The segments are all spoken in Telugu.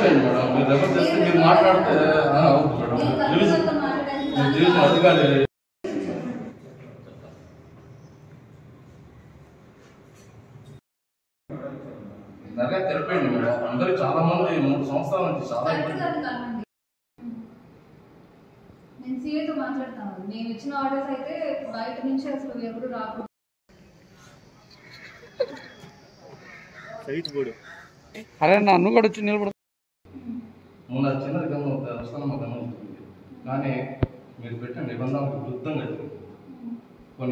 అయిపోయింది మేడం మీరు జబర్దస్త్ మీరు మాట్లాడితే ఆ, అవును మేడం నేను డివిజన్ కలెక్టర్తో మాట్లాడాను. నేను డివిజన్ అధికారి నగా తెలిపోయింది మేడం అందరూ చాలా మంది మూడు సంవత్సరాల నుంచి చాలా కలెక్టర్ ఇబ్బంది గారిని కలవండి. నేను సీఏతో మాట్లాడతాను మేము ఇచ్చిన ఆర్డర్స్ అయితే బయట నుంచి అసలు ఎవరు రాకూడదు అరే నన్ను కూడా వచ్చి నిలబడు మొన్న చిన్నది గమనం దేవస్థానం గమనించింది కానీ మీరు పెట్టిన నిబంధనలకు విరుద్ధంగా జరిగింది కొన్ని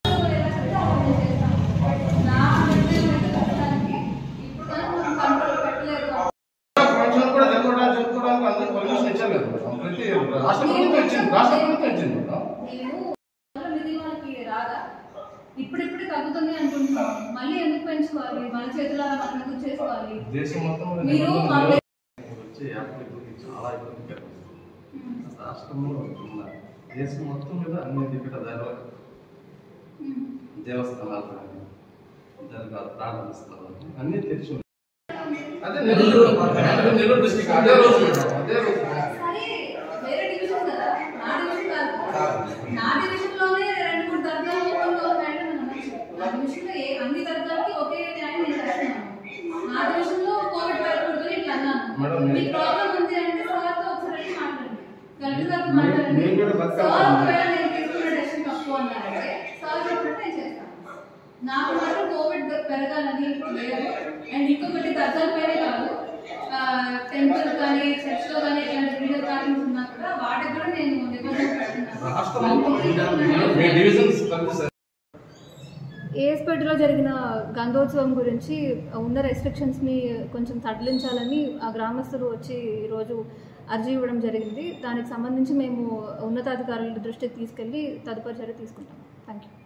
నా నిర్ణయం అయితే ప్రస్తుతానికి ఇప్పుడు కనుక మనం కంట్రోల్ పెట్టలేదు ఫంక్షన్ కూడా జరగడానికి జరుపుకోవడానికి అందరికి పర్మిషన్ ఇచ్చారు కదా మేడం. ప్రతి రాష్ట్ర ప్రభుత్వం ఇచ్చింది రాష్ట్ర ప్రభుత్వం ఇచ్చింది మేడం నేను వాళ్ళ నిధి వాళ్ళకి రాదా ఇప్పుడిప్పుడు తగ్గుతుంది అనుకుంటున్నాం మళ్ళీ ఎందుకు పెంచుకోవాలి మన చేతులారా మనం ఎందుకు చేసుకోవాలి దేశం మొత్తం మీద మీరు నిబంధనలు మా- వచ్చే యాత్రికులకి చాలా ఇబ్బంది కలిగిస్తుంది రాష్ట్రంలో ఉన్న దేశం మొత్తం మీద అన్ని ఇక్కడ దేవ దేవస్థానాలు కానీ దర్గా ప్రార్థన స్థలాలు అన్నీ తెరిచి ఉన్నాయి. అదే నెల్లూరు నెల్లూరు డిస్టిక్ అదే రోజు మేడం అదే రోజు సరే వేరే డివిజన్ కదా నా డివిజన్ కాదు నా డివిజన్ లోనే రెండు మూడు దర్గాలు ఓపెన్ లో ఉన్నాయంటే మనం అనొచ్చు. నా డివిజన్ లో ఏ అన్ని దర్గాలకి ఒకే న్యాయం నేను చేస్తున్నాను నా డివిజన్ లో కోవిడ్ భయపడుతూ ఇట్లా మేడం, అన్నాను నేను- మీ ప్రాబ్లం ఉంది అంటే సార్ తో ఒకసారి వెళ్ళి మాట్లాడండి కలెక్టర్ గారితో నేను- మాట్లాడండి నేను కూడా బతకాలి. సార్ ఒకవేళ నేను తీసుకున్న డెసిషన్ తప్పు అన్నారంటే సార్ చెప్పినట్టు నేను చేస్తాను నాకు మాత్రం కోవిడ్ పెరగాలని లేదు అండ్ ఇంకొకటి దర్గాల పైనే కాదు టెంపుల్ కానీ చర్చ్ లో కానీ ఇట్లాంటి వీడియో కార్యక్రమం ఉన్నా కూడా వాటికి కూడా నేను నిబంధనలు పెడుతున్నాను రాష్ట్రం మొత్తం మీ డివిజన్స్ కలిసి ఏఎస్పేటలో జరిగిన గంధోత్సవం గురించి ఉన్న రెస్ట్రిక్షన్స్ని కొంచెం సడలించాలని ఆ గ్రామస్తులు వచ్చి ఈరోజు అర్జీ ఇవ్వడం జరిగింది దానికి సంబంధించి మేము ఉన్నతాధికారుల దృష్టికి తీసుకెళ్ళి తదుపరి చర్య తీసుకుంటాం థ్యాంక్ యూ